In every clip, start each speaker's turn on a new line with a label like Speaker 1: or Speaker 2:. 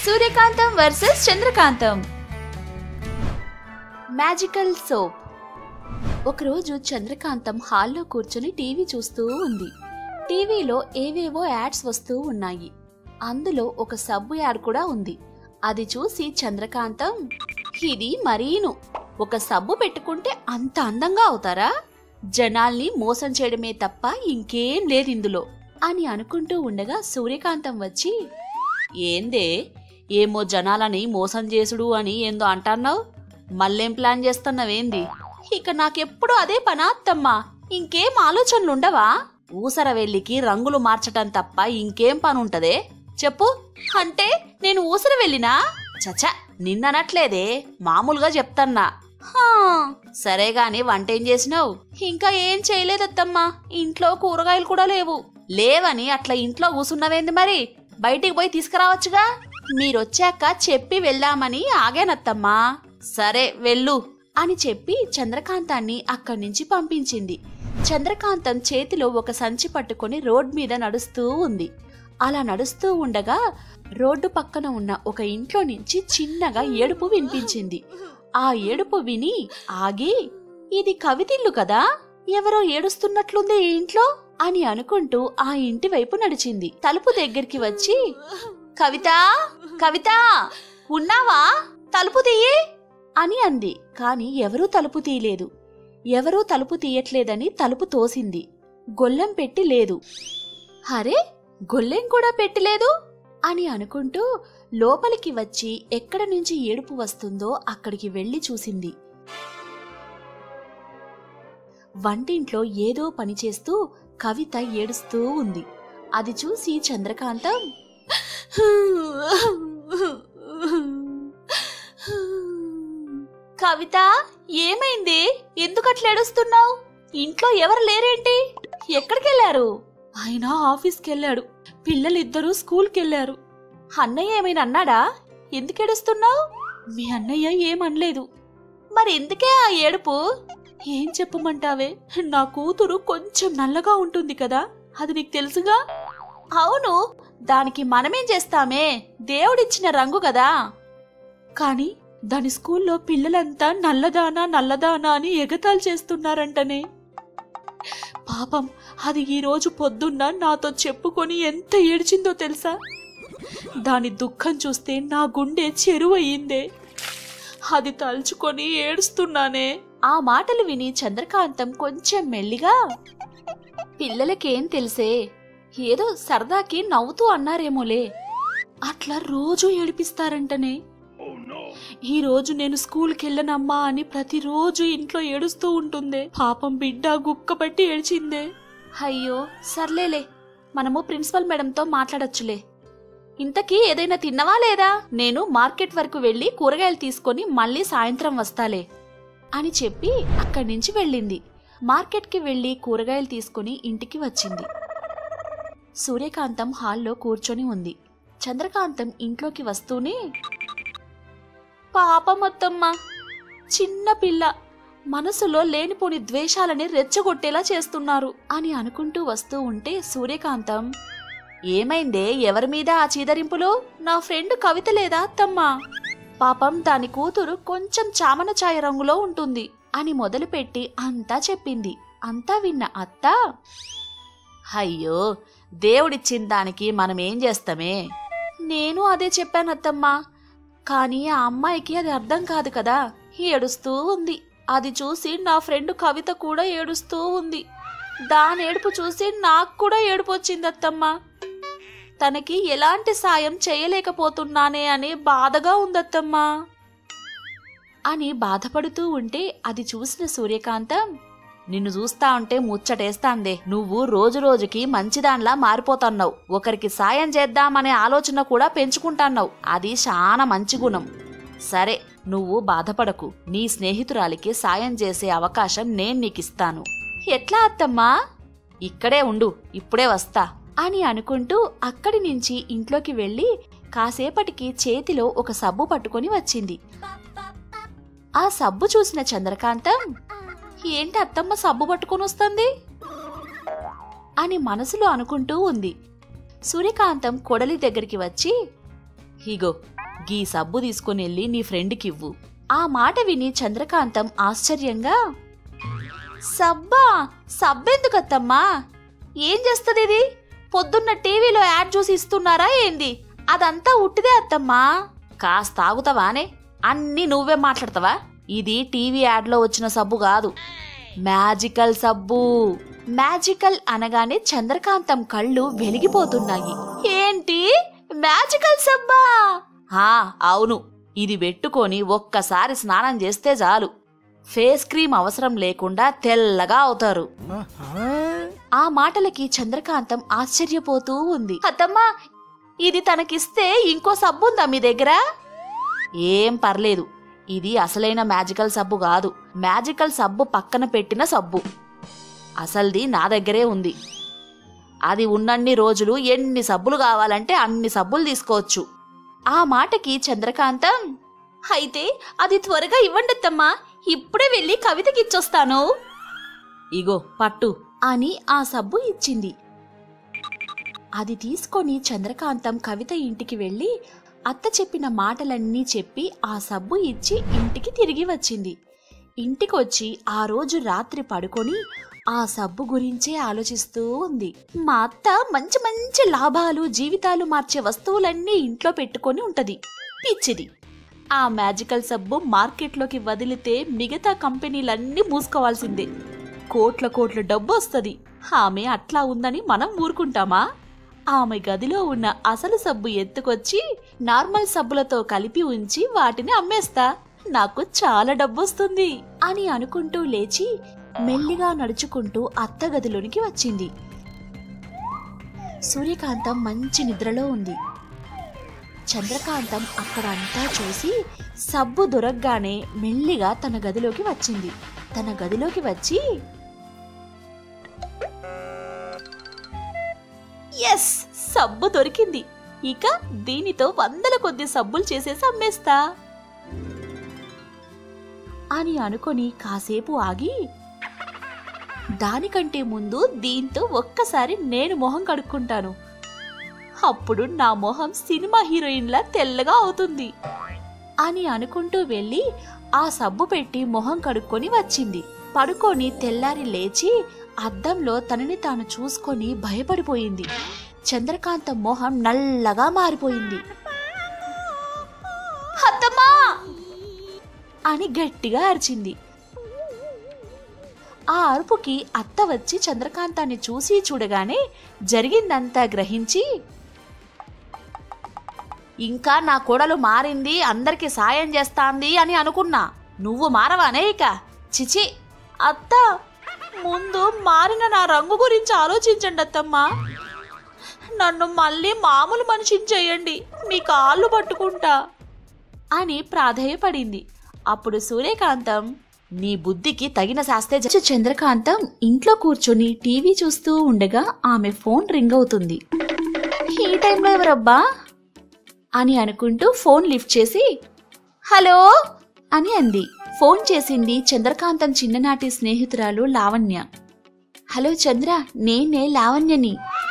Speaker 1: సూర్యకాంతం versus Chandrakantham magical soap ఒకరోజు చంద్రకాంతం హాల్లో కూర్చొని టీవీ చూస్తూ ఉంది టీవీలో ఏవేవో యాడ్స్ వస్తూ ఉన్నాయి అందులో ఒక సబ్బు యాడ్ కూడా ఉంది అది చూసి చంద్రకాంతం ఇది మరీను ఒక సబ్బు పెట్టుకుంటే అంత అందంగా అవుతారా జనాల్ని మోసం చేయడమే తప్ప ఇంకేం లేదు ఇందులో అని అనుకుంటూ ఉండగా సూర్యకాంతం వచ్చి ఏందే ఏమో జనాలని మోసం చేసుడు అని ఏందో అంటున్నావు మళ్ళేం ప్లాన్ చేస్తున్నావేంది ఇక నాకెప్పుడు అదే పనాత్తమ్మా ఇంకేం ఆలోచనలుండవా ఊసర వెల్లికి రంగులు మార్చటం తప్ప ఇంకేం పని ఉంటదే చెప్పు అంటే నేను ఊసర వెళ్ళినా చచ నిన్ననట్లేదే మామూలుగా చెప్తన్నా హా, సరే గాని వంట ఏం చేసినావు ఇంకా ఏం చేయలేదత్తమ్మా ఇంట్లో కూరగాయలు కూడా లేవు లేవని అట్లా ఇంట్లో కూసున్నవేంది మరి బయటికి పోయి తీసుకురావచ్చుగా మీరొచ్చాక చెప్పి వెళ్దామని ఆగానత్తమ్మా సరే వెళ్ళు అని చెప్పి చంద్రకాంతాన్ని అక్కడి నుంచి పంపించింది చంద్రకాంతం చేతిలో ఒక సంచి పట్టుకొని రోడ్ మీద నడుస్తూ ఉంది అలా నడుస్తూ ఉండగా రోడ్డు పక్కన ఉన్న ఒక ఇంట్లో నుంచి చిన్నగా ఏడుపు వినిపించింది ఆ ఏడుపు విని ఆగి ఇది కవితిల్లు కదా ఎవరో ఏడుస్తున్నట్లుంది ఈ ఇంట్లో అని అనుకుంటూ ఆ ఇంటి వైపు నడిచింది తలుపు దగ్గరికి వచ్చి కవిత కవిత ఉన్నావా తలుపు తీయి అని అంది కాని ఎవరూ తలుపు తీయలేదు ఎవరూ తలుపు తీయట్లేదని తలుపు తోసింది గొల్లెం పెట్టి లేదు అరే గొల్లెం కూడా పెట్టలేదు అని అనుకుంటూ లోపలికి వచ్చి ఎక్కడ నుంచి ఏడుపు వస్తుందో అక్కడికి వెళ్లి చూసింది వంటింట్లో ఏదో పని చేస్తూ కవిత ఏడుస్తూ ఉంది అది చూసి చంద్రకాంతం కవిత ఏమైంది ఎందుకు అట్లా ఏడుస్తున్నావు ఇంట్లో ఎవరు లేరేంటి ఎక్కడికెళ్లారు ఆయన ఆఫీస్కి వెళ్ళాడు పిల్లలిద్దరూ స్కూల్కి వెళ్ళారు అన్నయ్య ఏమైనా అన్నాడా ఎందుకు ఏడుస్తున్నావు మీ అన్నయ్య ఏమనలేదు మరి ఎందుకే ఆ ఏడుపు ఏం చెప్పమంటావే నా కూతురు కొంచెం నల్లగా ఉంటుంది కదా అది నీకు తెలుసుగా అవును దానికి మనమేం చేస్తామే దేవుడిచ్చిన రంగు కదా కానీ దాని స్కూల్లో పిల్లలంతా నల్లదానా నల్లదానా అని ఎగతాలు చేస్తున్నారంటనే పాపం అది ఈ రోజు పొద్దున్న నాతో చెప్పుకొని ఎంత ఏడ్చిందో తెలుసా దాని దుఃఖం చూస్తే నా గుండె చెరువయ్యిందే అది తలుచుకొని ఏడుస్తున్నానే ఆ మాటలు విని చంద్రకాంతం కొంచెం మెల్లిగా పిల్లలకేం తెలిసే ఏదో సరదాకి నవ్వుతూ అన్నారేమోలే అట్లా రోజూ ఏడిపిస్తారంటనే ఈ రోజు నేను స్కూల్కి వెళ్ళనమ్మా అని ప్రతిరోజు ఇంట్లో ఏడుస్తూ ఉంటుందే పాపం బిడ్డ గుక్కబట్టి ఏడ్చిందే అయ్యో సర్లేలే మనము ప్రిన్సిపల్ మేడంతో మాట్లాడొచ్చులే ఇంతకీ ఏదైనా తిన్నవా లేదా నేను మార్కెట్ వరకు వెళ్ళి కూరగాయలు తీసుకొని మళ్ళీ సాయంత్రం వస్తాలే అని చెప్పి అక్కడి నుంచి వెళ్ళింది మార్కెట్కి వెళ్ళి కూరగాయలు తీసుకుని ఇంటికి వచ్చింది సూర్యకాంతం హాల్లో కూర్చొని ఉంది చంద్రకాంతం ఇంట్లోకి వస్తూనే పాప మొత్తమ్మ చిన్న పిల్ల మనసులో లేనిపోని ద్వేషాలని రెచ్చగొట్టేలా చేస్తున్నారు అని అనుకుంటూ వస్తూ ఉంటే సూర్యకాంతం ఏమైందే ఎవరి మీద ఆ చీదరింపులు నా ఫ్రెండ్ కవిత లేదా అత్తమ్మా పాపం దాని కూతురు కొంచెం చామన ఛాయ రంగులో ఉంటుంది అని మొదలుపెట్టి అంతా చెప్పింది అంతా విన్న అత్త అయ్యో దేవుడిచ్చిన దానికి మనం ఏం చేస్తామే నేను అదే చెప్పాను అత్తమ్మా కానీ ఆ అమ్మాయికి అది అర్థం కాదు కదా ఏడుస్తూ ఉంది అది చూసి నా ఫ్రెండ్ కవిత కూడా ఏడుస్తూ ఉంది దాని ఏడుపు చూసి నాకు కూడా ఏడుపు వచ్చింది అత్తమ్మా తనకి ఎలాంటి సాయం చేయలేకపోతున్నానే అని బాధగా ఉందత్తమ్మా అని బాధపడుతూ ఉంటే అది చూసిన సూర్యకాంతం నిన్ను చూస్తా ఉంటే ముచ్చటేస్తాందే నువ్వు రోజు రోజుకి మంచిదాన్లా మారిపోతున్నావు ఒకరికి సాయం చేద్దామనే ఆలోచన కూడా పెంచుకుంటాన్నావు అది చాలా మంచి గుణం సరే నువ్వు బాధపడకు నీ స్నేహితురాలికి సాయం చేసే అవకాశం నేను నీకిస్తాను ఎట్లా అత్తమ్మా ఇక్కడే ఉండు ఇప్పుడే వస్తా అని అనుకుంటూ అక్కడి నుంచి ఇంట్లోకి వెళ్ళి కాసేపటికి చేతిలో ఒక సబ్బు పట్టుకొని వచ్చింది ఆ సబ్బు చూసిన చంద్రకాంతం ఏంటి అత్తమ్మ సబ్బు పట్టుకొని వస్తుంది అని మనసులో అనుకుంటూ ఉంది సూర్యకాంతం కొడలి దగ్గరికి వచ్చి ఇగో గీ సబ్బు తీసుకుని వెళ్ళి నీ ఫ్రెండ్కి ఇవ్వు ఆ మాట విని చంద్రకాంతం ఆశ్చర్యంగా సబ్బా సబ్బెందుకత్తమ్మా ఏం చేస్తుంది ఇది పొద్దున్న టీవీలో యాడ్ చూసి ఇస్తున్నారా ఏంది అదంతా ఉట్టిదే అత్తమ్మా కాస్త ఆగుతావానే అన్నీ నువ్వే మాట్లాడతావా ఇది టీవీ యాడ్లో వచ్చిన సబ్బు కాదు మ్యాజికల్ సబ్బు మ్యాజికల్ అనగానే చంద్రకాంతం కళ్ళు వెలిగిపోతున్నాయి ఏంటి మ్యాజికల్ సబ్బా హా అవును ఇది పెట్టుకొని ఒక్కసారి స్నానం చేస్తే చాలు ఫేస్ క్రీమ్ అవసరం లేకుండా తెల్లగా అవుతారు ఆ మాటలకి చంద్రకాంతం ఆశ్చర్యపోతూ ఉంది అత్తమ్మా ఇది తనకిస్తే ఇంకో సబ్బు ఉందా మీ దగ్గర ఏం పర్లేదు ఇది అసలైన మ్యాజికల్ సబ్బు కాదు మ్యాజికల్ సబ్బు పక్కన పెట్టిన సబ్బు అసల్ది నా దగ్గరే ఉంది అది ఉన్నన్ని రోజులు ఎన్ని సబ్బులు కావాలంటే అన్ని సబ్బులు తీసుకోవచ్చు ఆ మాటకి చంద్రకాంతం అయితే అది త్వరగా ఇవ్వండత్తమ్మా ఇప్పుడే వెళ్ళి కవితకిచ్చొస్తాను ఇగో పట్టు అని ఆ సబ్బు ఇచ్చింది అది తీసుకొని చంద్రకాంతం కవిత ఇంటికి వెళ్ళి అత్త చెప్పిన మాటలన్నీ చెప్పి ఆ సబ్బు ఇచ్చి ఇంటికి తిరిగి వచ్చింది ఇంటికొచ్చి ఆ రోజు రాత్రి పడుకొని ఆ సబ్బు గురించే ఆలోచిస్తూ ఉంది మా అత్త మంచి మంచి లాభాలు జీవితాలు మార్చే వస్తువులన్నీ ఇంట్లో పెట్టుకొని ఉంటది పిచ్చిది ఆ మ్యాజికల్ సబ్బు మార్కెట్లోకి వదిలితే మిగతా కంపెనీలన్నీ మూసుకోవాల్సిందే కోట్ల కోట్ల డబ్బు వస్తుంది ఆమె అట్లా ఉందని మనం ఊరుకుంటామా ఆమె గదిలో ఉన్న అసలు సబ్బు ఎత్తుకొచ్చి నార్మల్ సబ్బులతో కలిపి ఉంచి వాటిని అమ్మేస్తా నాకు చాలా డబ్బొస్తుంది అని అనుకుంటూ లేచి మెల్లిగా నడుచుకుంటూ అత్త గదిలోనికి వచ్చింది సూర్యకాంతం మంచి నిద్రలో ఉంది చంద్రకాంతం అక్కడ అంతా చూసి సబ్బు దొరకగానే మెల్లిగా తన గదిలోకి వచ్చింది తన గదిలోకి వచ్చి ఎస్ సబ్బు దొరికింది ఇక దీనితో వందల కొద్ది సబ్బులు చేసేసి అమ్మేస్తా అని అనుకొని కాసేపు ఆగి దానికంటే ముందు దీంతో ఒక్కసారి నేను మొహం కడుక్కుంటాను అప్పుడు నా మొహం సినిమా హీరోయిన్లా తెల్లగా అవుతుంది అని అనుకుంటూ వెళ్ళి ఆ సబ్బు పెట్టి మొహం కడుక్కొని వచ్చింది పడుకొని తెల్లారి లేచి అద్దంలో తనని తాను చూసుకొని భయపడిపోయింది చంద్రకాంత మొహం నల్లగా మారిపోయింది అత్తమ్మా అని గట్టిగా అరిచింది ఆ అరుపుకి అత్త వచ్చి చంద్రకాంతాన్ని చూసి చూడగానే జరిగిందంతా గ్రహించి ఇంకా నా కోడలు మారింది అందరికి సాయం చేస్తాంది అని అనుకున్నా నువ్వు మారవానే ఇక చిచి అత్త ముందు మారిన నా రంగు గురించి ఆలోచించండి అత్తమ్మా నన్ను మళ్ళీ మామూలు మనిషిని చేయండి మీ కాళ్ళు పట్టుకుంటా అని ప్రాధేయపడింది అప్పుడు సూర్యకాంతం నీ బుద్ధికి తగిన శాస్తే జ- చంద్రకాంతం ఇంట్లో కూర్చొని టీవీ చూస్తూ ఉండగా ఆమె ఫోన్ రింగ్ అవుతుంది ఈ టైంలో ఎవరబ్బా అని అనుకుంటూ ఫోన్ లిఫ్ట్ చేసి హలో అని అంది ఫోన్ చేసింది చంద్రకాంతం చిన్ననాటి స్నేహితురాలు లావణ్య హలో చంద్ర నేనే లావణ్యని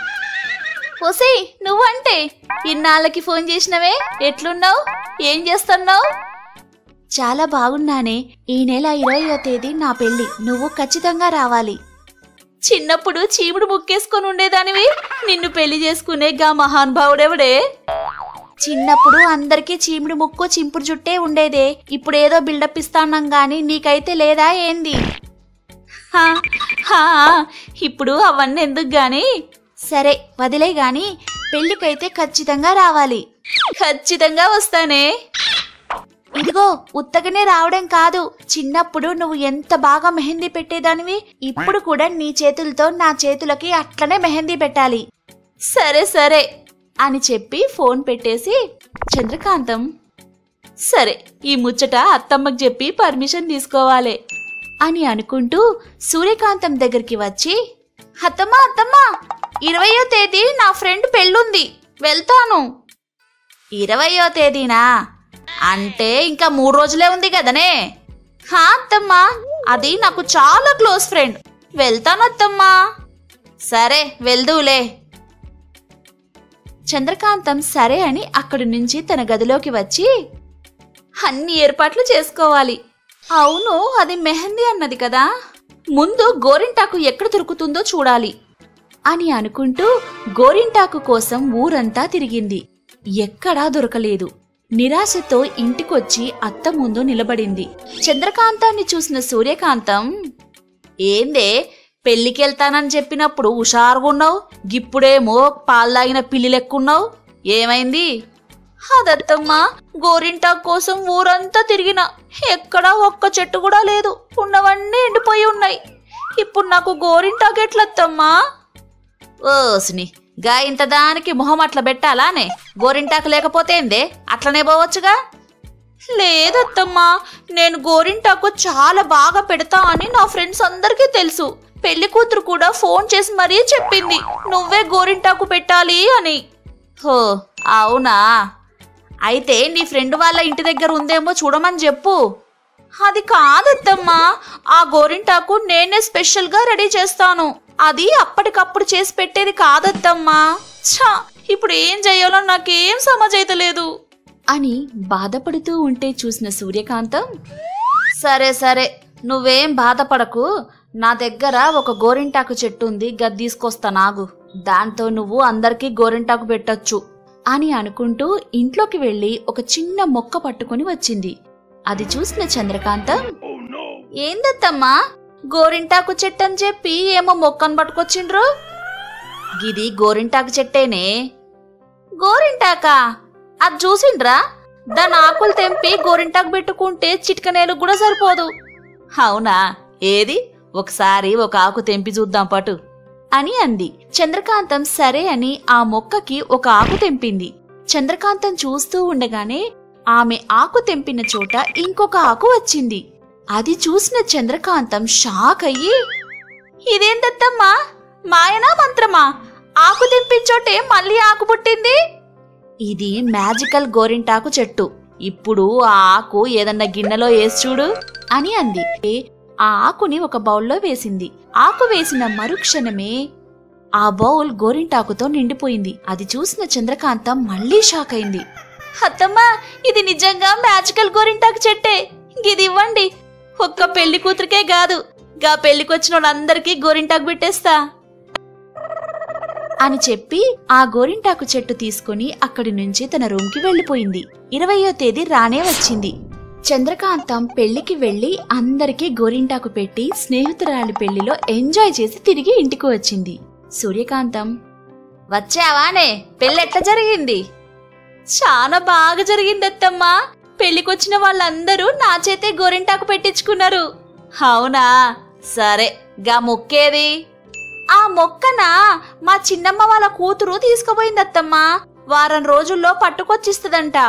Speaker 1: ఓసే నువ్వంటే ఇన్నాళ్ళకి ఫోన్ చేసినవే ఎట్లున్నావు ఏం చేస్తున్నావు చాలా బాగున్నానే ఈ నెల ఇరవయో తేదీ నా పెళ్లి నువ్వు ఖచ్చితంగా రావాలి చిన్నప్పుడు చీముడు ముక్కేసుకొని ఉండేదానివి నిన్ను పెళ్లి చేసుకునే గా మహానుభావుడెవడే చిన్నప్పుడు అందరికీ చీముడు ముక్కు చింపుడు జుట్టే ఉండేదే ఇప్పుడు ఏదో బిల్డప్ ఇస్తాన్నాం గాని నీకైతే లేదా ఏంది హా, హా, ఇప్పుడు అవన్నీ ఎందుకు గాని సరే వదిలే గాని పెళ్లికైతే ఖచ్చితంగా రావాలి ఖచ్చితంగా వస్తానే ఇదిగో ఉత్తగనే రావడం కాదు చిన్నప్పుడు నువ్వు ఎంత బాగా మెహందీ పెట్టేదానివి ఇప్పుడు కూడా నీ చేతులతో నా చేతులకి అట్లనే మెహందీ పెట్టాలి సరే సరే అని చెప్పి ఫోన్ పెట్టేసి చంద్రకాంతం సరే ఈ ముచ్చట అత్తమ్మకి చెప్పి పర్మిషన్ తీసుకోవాలి అని అనుకుంటూ సూర్యకాంతం దగ్గరికి వచ్చి అత్తమ్మ అత్తమ్మ ఇరవయో తేదీ నా ఫ్రెండ్ పెళ్ళుంది వెళ్తాను ఇరవయో తేదీనా అంటే ఇంకా మూడు రోజులే ఉంది కదనే హా అత్తమ్మా అది నాకు చాలా క్లోజ్ ఫ్రెండ్ వెళ్తాను అత్తమ్మా సరే వెళ్దూలే చంద్రకాంతం సరే అని అక్కడి నుంచి తన గదిలోకి వచ్చి అన్ని ఏర్పాట్లు చేసుకోవాలి అవును అది మెహందీ అన్నది కదా ముందు గోరింటాకు ఎక్కడ దొరుకుతుందో చూడాలి అని అనుకుంటూ గోరింటాకు కోసం ఊరంతా తిరిగింది ఎక్కడా దొరకలేదు నిరాశతో ఇంటికొచ్చి అత్త ముందు నిలబడింది చంద్రకాంతాన్ని చూసిన సూర్యకాంతం ఏందే పెళ్లికెళ్తానని చెప్పినప్పుడు హుషారుగున్నావు గిప్పుడేమో పాలు తాగిన పిల్లి లెక్కున్నావు ఏమైంది అదత్తమ్మా గోరింటాకు కోసం ఊరంతా తిరిగిన ఎక్కడా ఒక్క చెట్టు కూడా లేదు ఉన్నవన్నీ ఎండిపోయి ఉన్నాయి ఇప్పుడు నాకు గోరింటాకు ఎట్లత్తమ్మా ఓస్ని గా ఇంత దానికి మొహం అట్లా పెట్టాలానే గోరింటాకు లేకపోతే ఏందే అట్లనే పోవచ్చుగా లేదత్తమ్మా నేను గోరింటాకు చాలా బాగా పెడతా అని నా ఫ్రెండ్స్ అందరికీ తెలుసు పెళ్లి కూతురు కూడా ఫోన్ చేసి మరీ చెప్పింది నువ్వే గోరింటాకు పెట్టాలి అని హో అవునా అయితే నీ ఫ్రెండ్ వాళ్ళ ఇంటి దగ్గర ఉందేమో చూడమని చెప్పు అది కాదత్తమ్మా ఆ గోరింటాకు నేనే స్పెషల్గా రెడీ చేస్తాను అది అప్పటికప్పుడు చేసి పెట్టేది కాదత్తమ్మా ఛా ఇప్పుడు ఏం చేయాలో నాకేం సమజైతలేదు అని బాధపడుతూ ఉంటే చూసిన సూర్యకాంతం సరే సరే నువ్వేం బాధపడకు నా దగ్గర ఒక గోరింటాకు చెట్టు ఉంది గది తీసుకొస్తా నాగు దాంతో నువ్వు అందరికీ గోరింటాకు పెట్టొచ్చు అని అనుకుంటూ ఇంట్లోకి వెళ్ళి ఒక చిన్న మొక్క పట్టుకుని వచ్చింది అది చూసిన చంద్రకాంతం ఏందత్తమ్మా గోరింటాకు చెట్టు అని చెప్పి ఏమో మొక్కను పట్టుకొచ్చిండ్రు గిది గోరింటాకు చెట్టేనే గోరింటాకా అది చూసిండ్రా దాని ఆకులు తెంపి గోరింటాకు పెట్టుకుంటే చిటికనేలు కూడా సరిపోదు అవునా ఏది ఒకసారి ఒక ఆకు తెంపి చూద్దాం పటు అని అంది చంద్రకాంతం సరే అని ఆ మొక్కకి ఒక ఆకు తెంపింది చంద్రకాంతం చూస్తూ ఉండగానే ఆమె ఆకు తెంపిన చోట ఇంకొక ఆకు వచ్చింది అది చూసిన చంద్రకాంతం షాక్ అయ్యి ఇదేందత్తమ్మా మాయనా మంత్రమా ఆకు తెంపించోటే మళ్ళీ ఆకు పుట్టింది ఇది మ్యాజికల్ గోరింటాకు చెట్టు ఇప్పుడు ఆ ఆకు ఏదన్నా గిన్నెలో వేసి చూడు అని అంది ఆ ఆకుని ఒక బౌల్లో వేసింది ఆకు వేసిన మరుక్షణమే ఆ బౌల్ గోరింటాకుతో నిండిపోయింది అది చూసిన చంద్రకాంతం మళ్ళీ షాక్ అయింది అత్తమ్మా ఇది నిజంగా మ్యాజికల్ గోరింటాకు చెట్టే ఇది ఇవ్వండి ఒక్క పెళ్లి కూతురికే కాదు గా పెళ్లికొచ్చిన వాళ్ళందరికీ గోరింటాకు పెట్టేస్తా అని చెప్పి ఆ గోరింటాకు చెట్టు తీసుకుని అక్కడి నుంచి తన రూమ్కి వెళ్లిపోయింది ఇరవయో తేదీ రానే వచ్చింది చంద్రకాంతం పెళ్లికి వెళ్లి అందరికీ గోరింటాకు పెట్టి స్నేహితురాలి పెళ్లిలో ఎంజాయ్ చేసి తిరిగి ఇంటికి వచ్చింది సూర్యకాంతం వచ్చావానే పెళ్ళెట్లా జరిగింది చాలా బాగా జరిగింది అత్తమ్మా పెళ్లికొచ్చిన వాళ్ళందరూ నా చేతే గోరింటాకు పెట్టించుకున్నారు అవునా సరే గా మొక్కేది ఆ మొక్కన మా చిన్నమ్మ వాళ్ళ కూతురు తీసుకుపోయింది అత్తమ్మా వారం రోజుల్లో పట్టుకొచ్చిస్తుందంట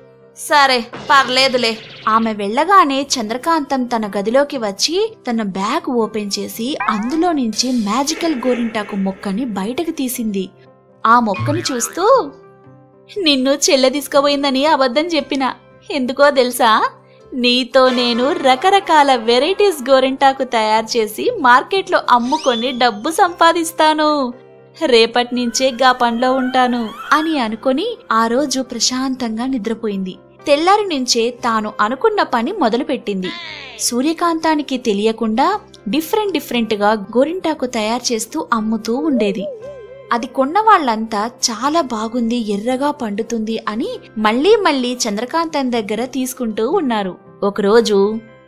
Speaker 1: సరే పర్లేదులే ఆమె వెళ్ళగానే చంద్రకాంతం తన గదిలోకి వచ్చి తన బ్యాగ్ ఓపెన్ చేసి అందులో నుంచి మ్యాజికల్ గోరింటాకు మొక్కని బయటకు తీసింది ఆ మొక్కని చూస్తూ నిన్ను చెల్లె తీసుకుపోయిందని అబద్ధం చెప్పిన ఎందుకో తెలుసా నీతో నేను రకరకాల వెరైటీస్ గోరింటాకు తయారు చేసి మార్కెట్లో అమ్ముకొని డబ్బు సంపాదిస్తాను రేపటి నుంచే గా పనిలో ఉంటాను అని అనుకొని ఆ రోజు ప్రశాంతంగా నిద్రపోయింది తెల్లారి నుంచే తాను అనుకున్న పని మొదలుపెట్టింది సూర్యకాంతానికి తెలియకుండా డిఫరెంట్ డిఫరెంట్గా గోరింటాకు తయారు చేస్తూ అమ్ముతూ ఉండేది అది కొన్న వాళ్ళంతా చాలా బాగుంది ఎర్రగా పండుతుంది అని మళ్ళీ మళ్ళీ చంద్రకాంతం దగ్గర తీసుకుంటూ ఉన్నారు ఒకరోజు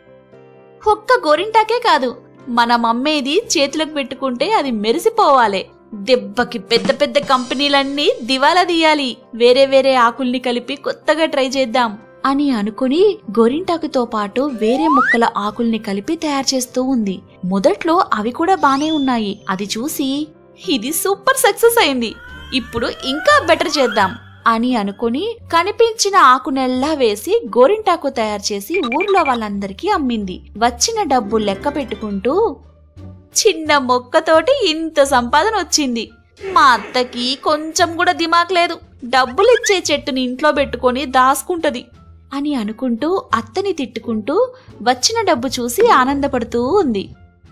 Speaker 1: ఒక్క గోరింటాకే కాదు మన మమ్మేది చేతులకు పెట్టుకుంటే అది మెరిసిపోవాలి దెబ్బకి పెద్ద పెద్ద కంపెనీలన్నీ దివాలా తీయాలి వేరే వేరే ఆకుల్ని కలిపి కొత్తగా ట్రై చేద్దాం అని అనుకుని గోరింటాకుతో పాటు వేరే మొక్కల ఆకుల్ని కలిపి తయారు చేస్తూ ఉంది మొదట్లో అవి కూడా బానే ఉన్నాయి అది చూసి ఇది సూపర్ సక్సెస్ అయింది ఇప్పుడు ఇంకా బెటర్ చేద్దాం అని అనుకుని కనిపించిన ఆకునెల్లా వేసి గోరింటాకు తయారు చేసి ఊర్లో వాళ్ళందరికీ అమ్మింది వచ్చిన డబ్బు లెక్క పెట్టుకుంటూ చిన్న మొక్కతోటి ఇంత సంపాదన వచ్చింది మా అత్తకి కొంచెం కూడా దిమాక్ లేదు డబ్బులు ఇచ్చే చెట్టుని ఇంట్లో పెట్టుకొని దాసుకుంటది అని అనుకుంటూ అత్తని తిట్టుకుంటూ వచ్చిన డబ్బు చూసి ఆనందపడుతూ ఉంది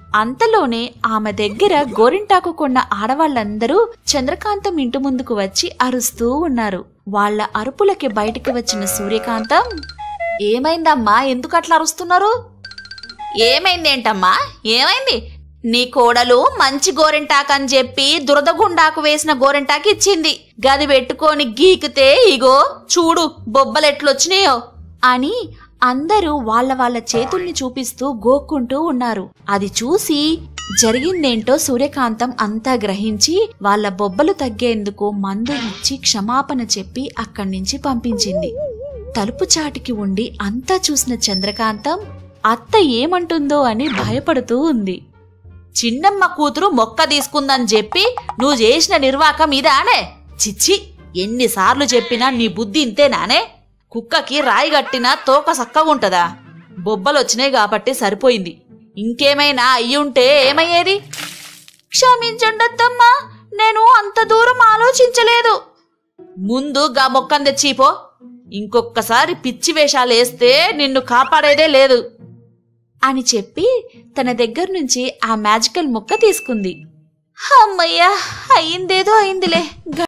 Speaker 1: అంతలోనే ఆమె దగ్గర గోరింటాకు కొన్న ఆడవాళ్ళందరూ చంద్రకాంతం ఇంటి ముందుకు వచ్చి అరుస్తూ ఉన్నారు వాళ్ళ అరుపులకి బయటికి వచ్చిన సూర్యకాంతం ఏమైందమ్మా ఎందుకు అట్లా అరుస్తున్నారు ఏమైందేంటమ్మా ఏమైంది నీ కోడలు మంచి గోరింటాకు అని చెప్పి దురదగుండాకు వేసిన గోరింటాకు ఇచ్చింది గది పెట్టుకొని గీకితే ఇగో చూడు బొబ్బలెట్లొచ్చినాయో అని అందరూ వాళ్ళ వాళ్ళ చేతుల్ని చూపిస్తూ గోక్కుంటూ ఉన్నారు అది చూసి జరిగిందేంటో సూర్యకాంతం అంతా గ్రహించి వాళ్ళ బొబ్బలు తగ్గేందుకు మందు ఇచ్చి క్షమాపణ చెప్పి అక్కడి నుంచి పంపించింది తలుపు చాటికి ఉండి అంతా చూసిన చంద్రకాంతం అత్త ఏమంటుందో అని భయపడుతూ ఉంది చిన్నమ్మ కూతురు మొక్క తీసుకుందని చెప్పి నువ్వు చేసిన నిర్వాకం ఇదానే చిచ్చి ఎన్నిసార్లు చెప్పినా నీ బుద్ధి ఇంతేనానే కుక్కకి రాయి గట్టినా తోక సక్కగుంటదా బొబ్బలొచ్చినాయి కాబట్టి సరిపోయింది ఇంకేమైనా అయ్యుంటే ఏమయ్యేది క్షమించండత్తమ్మా నేను అంత దూరం ఆలోచించలేదు ముందు గా మొక్కం తెచ్చిపో ఇంకొక్కసారి పిచ్చి వేషాలేస్తే నిన్ను కాపాడేదే లేదు అని చెప్పి తన దగ్గర నుంచి ఆ మ్యాజికల్ మొక్క తీసుకుంది అమ్మయ్యా అయిందేదో అయిందిలే